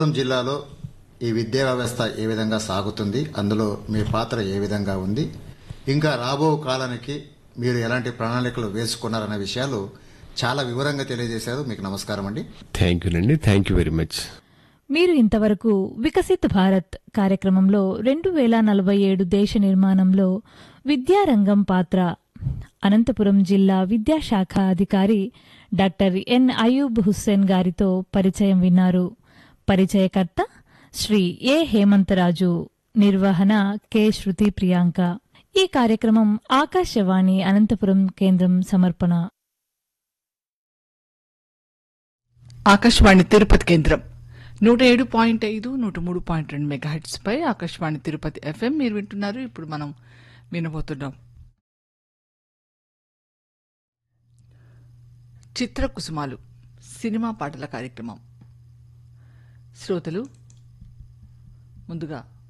అనంతపురం జిల్లాలో ఈ విద్యా వ్యవస్థ ఏ విధంగా సాగుతుంది అందులో మీ పాత్ర ఏ విధంగా ఉంది ఇంకా రాబో కాలానికి మీరు ఎలాంటి ప్రణాళికలు వేసుకున్నారన్న విషయాలు చాలా వివరంగా తెలియజేశారు మీకు నమస్కారం అండి థ్యాంక్ యూ అండి థ్యాంక్ యూ వెరీ మచ్ మీరు ఇంతవరకు వికసిత్ భారత్ కార్యక్రమంలో రెండు వేల నలభై ఏడు దేశ నిర్మాణంలో విద్యారంగం పాత్ర అనంతపురం జిల్లా విద్యాశాఖ అధికారి డాక్టర్ ఎన్ అయూబ్ హుస్సేన్ గారితో పరిచయం విన్నారు పరిచయకర్త శ్రీ ఏ హేమంతరాజు నిర్వహణ కె శృతి ప్రియాంక ఈ కార్యక్రమం ఆకాశవాణి అనంతపురం కేంద్రం సమర్పణ ఆకాశవాణి తిరుపతి కేంద్రం నూట ఏడు పాయింట్ ఐదు నూట మూడు పాయింట్ రెండు మెగాహెట్స్ పై ఆకాశవాణి తిరుపతి ఎఫ్ఎం మీరు వింటున్నారు ఇప్పుడు మనం వినబోతున్నాం చిత్ర కుసుమాలు సినిమా పాటల కార్యక్రమం శ్రోతలు ముందుగా